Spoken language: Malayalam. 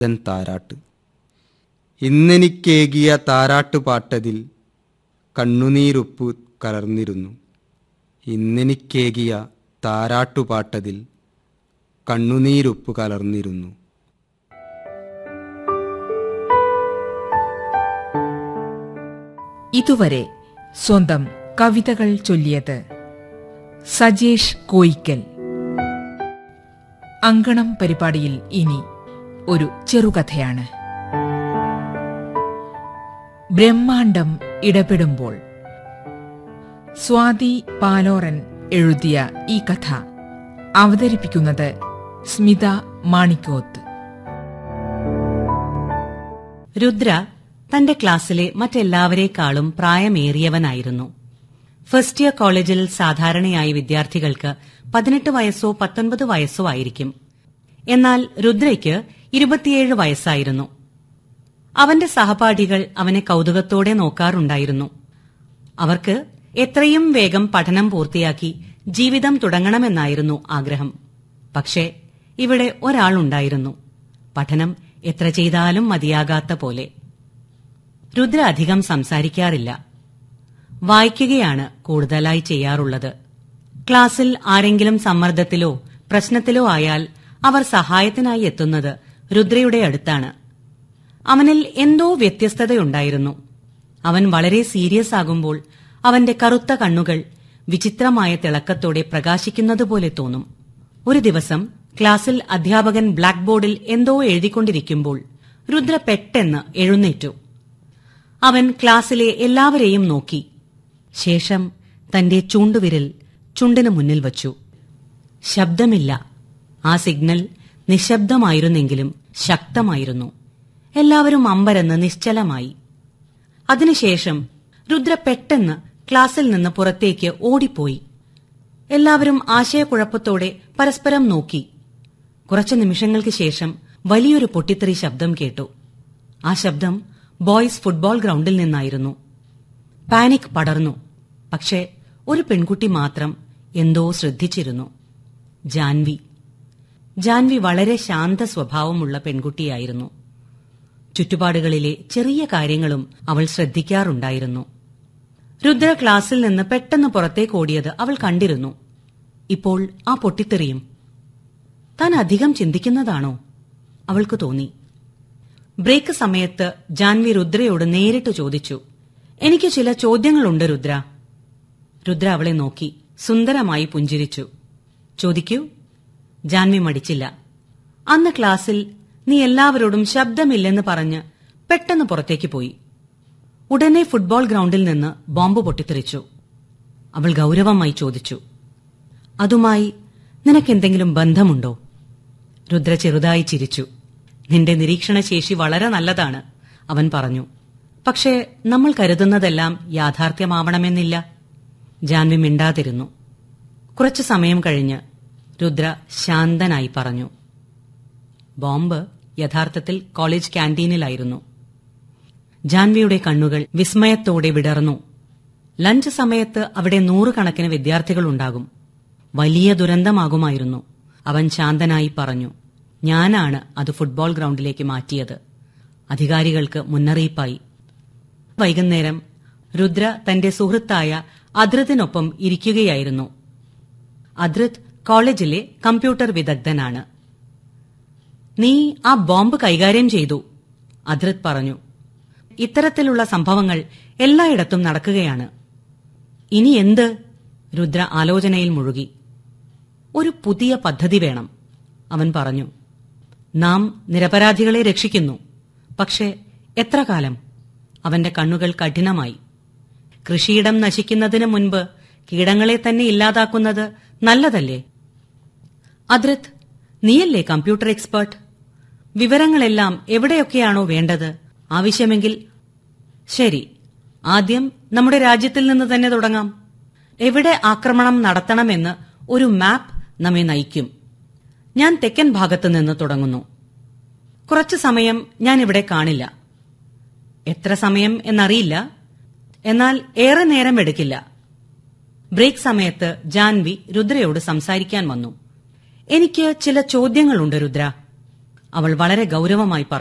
തൻ താരാട്ട് ഇന്നെനിക്കേകിയ താരാട്ടുപാട്ടതിൽ കണ്ണുനീരുപ്പു കലർന്നിരുന്നു ഇന്നെനിക്കേകിയ താരാട്ടുപാട്ടതിൽ കണ്ണുനീരുപ്പു കലർന്നിരുന്നു ഇതുവരെ സ്വന്തം കവിതകൾ ചൊല്ലിയത് സജേഷ് കോയിക്കൽ അങ്കണം പരിപാടിയിൽ ഇനി ഒരു ചെറുകഥയാണ് ബ്രഹ്മാണ്ടം ഇടപെടുമ്പോൾ സ്വാതി പാലോറൻ എഴുതിയ ഈ കഥ അവതരിപ്പിക്കുന്നത് സ്മിത മാണിക്കോത്ത് രുദ്ര തന്റെ ക്ലാസ്സിലെ മറ്റെല്ലാവരേക്കാളും പ്രായമേറിയവനായിരുന്നു ഫസ്റ്റ് ഇയർ കോളേജിൽ സാധാരണയായി വിദ്യാർത്ഥികൾക്ക് പതിനെട്ട് വയസ്സോ പത്തൊൻപത് വയസ്സോ ആയിരിക്കും എന്നാൽ രുദ്രയ്ക്ക് ഇരുപത്തിയേഴ് വയസ്സായിരുന്നു അവന്റെ സഹപാഠികൾ അവനെ കൗതുകത്തോടെ നോക്കാറുണ്ടായിരുന്നു അവർക്ക് എത്രയും വേഗം പഠനം പൂർത്തിയാക്കി ജീവിതം തുടങ്ങണമെന്നായിരുന്നു ആഗ്രഹം പക്ഷേ ഇവിടെ ഒരാളുണ്ടായിരുന്നു പഠനം എത്ര ചെയ്താലും മതിയാകാത്ത പോലെ രുദ്ര അധികം സംസാരിക്കാറില്ല വായിക്കുകയാണ് കൂടുതലായി ചെയ്യാറുള്ളത് ക്ലാസ്സിൽ ആരെങ്കിലും സമ്മർദ്ദത്തിലോ പ്രശ്നത്തിലോ ആയാൽ അവർ സഹായത്തിനായി എത്തുന്നത് രുദ്രയുടെ അടുത്താണ് അവനിൽ എന്തോ വ്യത്യസ്തതയുണ്ടായിരുന്നു അവൻ വളരെ സീരിയസ് ആകുമ്പോൾ അവന്റെ കറുത്ത കണ്ണുകൾ വിചിത്രമായ തിളക്കത്തോടെ പ്രകാശിക്കുന്നതുപോലെ തോന്നും ഒരു ദിവസം ക്ലാസ്സിൽ അധ്യാപകൻ ബ്ലാക്ക് ബോർഡിൽ എന്തോ എഴുതിക്കൊണ്ടിരിക്കുമ്പോൾ രുദ്ര പെട്ടെന്ന് എഴുന്നേറ്റു അവൻ ക്ലാസ്സിലെ എല്ലാവരെയും നോക്കി ശേഷം തന്റെ ചൂണ്ടുവിരൽ ചുണ്ടിന് മുന്നിൽ വച്ചു ശബ്ദമില്ല ആ സിഗ്നൽ നിശബ്ദമായിരുന്നെങ്കിലും ശക്തമായിരുന്നു എല്ലാവരും അമ്പരന്ന് നിശ്ചലമായി അതിനുശേഷം രുദ്ര പെട്ടെന്ന് ക്ലാസ്സിൽ നിന്ന് പുറത്തേക്ക് ഓടിപ്പോയി എല്ലാവരും ആശയക്കുഴപ്പത്തോടെ പരസ്പരം നോക്കി കുറച്ചു നിമിഷങ്ങൾക്ക് ശേഷം വലിയൊരു പൊട്ടിത്തെറി ശബ്ദം കേട്ടു ആ ശബ്ദം ബോയ്സ് ഫുട്ബോൾ ഗ്രൗണ്ടിൽ നിന്നായിരുന്നു പാനിക് പടർന്നു പക്ഷേ ഒരു പെൺകുട്ടി മാത്രം എന്തോ ശ്രദ്ധിച്ചിരുന്നു ജാൻവി ജാൻവി വളരെ ശാന്ത സ്വഭാവമുള്ള പെൺകുട്ടിയായിരുന്നു ചുറ്റുപാടുകളിലെ ചെറിയ കാര്യങ്ങളും അവൾ ശ്രദ്ധിക്കാറുണ്ടായിരുന്നു രുദ്ര ക്ലാസ്സിൽ നിന്ന് പെട്ടെന്ന് പുറത്തേക്ക് ഓടിയത് അവൾ കണ്ടിരുന്നു ഇപ്പോൾ ആ പൊട്ടിത്തെറിയും താൻ അധികം ചിന്തിക്കുന്നതാണോ അവൾക്ക് തോന്നി ബ്രേക്ക് സമയത്ത് ജാൻവി രുദ്രയോട് നേരിട്ട് ചോദിച്ചു എനിക്ക് ചില ചോദ്യങ്ങളുണ്ട് രുദ്ര രുദ്ര അവളെ നോക്കി സുന്ദരമായി പുഞ്ചിരിച്ചു ചോദിക്കൂ ജാൻവി മടിച്ചില്ല അന്ന് ക്ലാസ്സിൽ നീ എല്ലാവരോടും ശബ്ദമില്ലെന്ന് പറഞ്ഞ് പെട്ടെന്ന് പുറത്തേക്ക് പോയി ഉടനെ ഫുട്ബോൾ ഗ്രൗണ്ടിൽ നിന്ന് ബോംബ് പൊട്ടിത്തെറിച്ചു അവൾ ഗൗരവമായി ചോദിച്ചു അതുമായി നിനക്കെന്തെങ്കിലും ബന്ധമുണ്ടോ രുദ്ര ചെറുതായി ചിരിച്ചു നിന്റെ നിരീക്ഷണശേഷി വളരെ നല്ലതാണ് അവൻ പറഞ്ഞു പക്ഷേ നമ്മൾ കരുതുന്നതെല്ലാം യാഥാർത്ഥ്യമാവണമെന്നില്ല ജാൻവി മിണ്ടാതിരുന്നു കുറച്ചു സമയം കഴിഞ്ഞ് രുദ്ര ശാന്തനായി പറഞ്ഞു ബോംബ് യഥാർത്ഥത്തിൽ കോളേജ് ക്യാന്റീനിലായിരുന്നു ജാൻവിയുടെ കണ്ണുകൾ വിസ്മയത്തോടെ വിടർന്നു ലഞ്ച് സമയത്ത് അവിടെ നൂറുകണക്കിന് വിദ്യാർത്ഥികളുണ്ടാകും വലിയ ദുരന്തമാകുമായിരുന്നു അവൻ ശാന്തനായി പറഞ്ഞു ഞാനാണ് അത് ഫുട്ബോൾ ഗ്രൗണ്ടിലേക്ക് മാറ്റിയത് അധികാരികൾക്ക് മുന്നറിയിപ്പായി വൈകുന്നേരം രുദ്ര തന്റെ സുഹൃത്തായ അദ്രത്തിനൊപ്പം ഇരിക്കുകയായിരുന്നു അദ്രത് കോളേജിലെ കമ്പ്യൂട്ടർ വിദഗ്ധനാണ് നീ ആ ബോംബ് കൈകാര്യം ചെയ്തു അദ്രത് പറഞ്ഞു ഇത്തരത്തിലുള്ള സംഭവങ്ങൾ എല്ലായിടത്തും നടക്കുകയാണ് ഇനി എന്ത് രുദ്ര ആലോചനയിൽ മുഴുകി ഒരു പുതിയ പദ്ധതി വേണം അവൻ പറഞ്ഞു നാം നിരപരാധികളെ രക്ഷിക്കുന്നു പക്ഷേ എത്ര കാലം അവന്റെ കണ്ണുകൾ കഠിനമായി കൃഷിയിടം നശിക്കുന്നതിന് മുൻപ് കീടങ്ങളെ തന്നെ ഇല്ലാതാക്കുന്നത് നല്ലതല്ലേ അദ്രത് നീയല്ലേ കമ്പ്യൂട്ടർ എക്സ്പേർട്ട് വിവരങ്ങളെല്ലാം എവിടെയൊക്കെയാണോ വേണ്ടത് ആവശ്യമെങ്കിൽ ശരി ആദ്യം നമ്മുടെ രാജ്യത്തിൽ നിന്ന് തന്നെ തുടങ്ങാം എവിടെ ആക്രമണം നടത്തണമെന്ന് ഒരു മാപ്പ് നമ്മെ നയിക്കും ഞാൻ തെക്കൻ ഭാഗത്ത് നിന്ന് തുടങ്ങുന്നു കുറച്ചു സമയം ഞാൻ ഇവിടെ കാണില്ല എത്ര സമയം എന്നറിയില്ല എന്നാൽ ഏറെ നേരം എടുക്കില്ല ബ്രേക്ക് സമയത്ത് ജാൻവി രുദ്രയോട് സംസാരിക്കാൻ വന്നു എനിക്ക് ചില ചോദ്യങ്ങളുണ്ട് രുദ്ര അവൾ വളരെ ഗൌരവമായി പറഞ്ഞു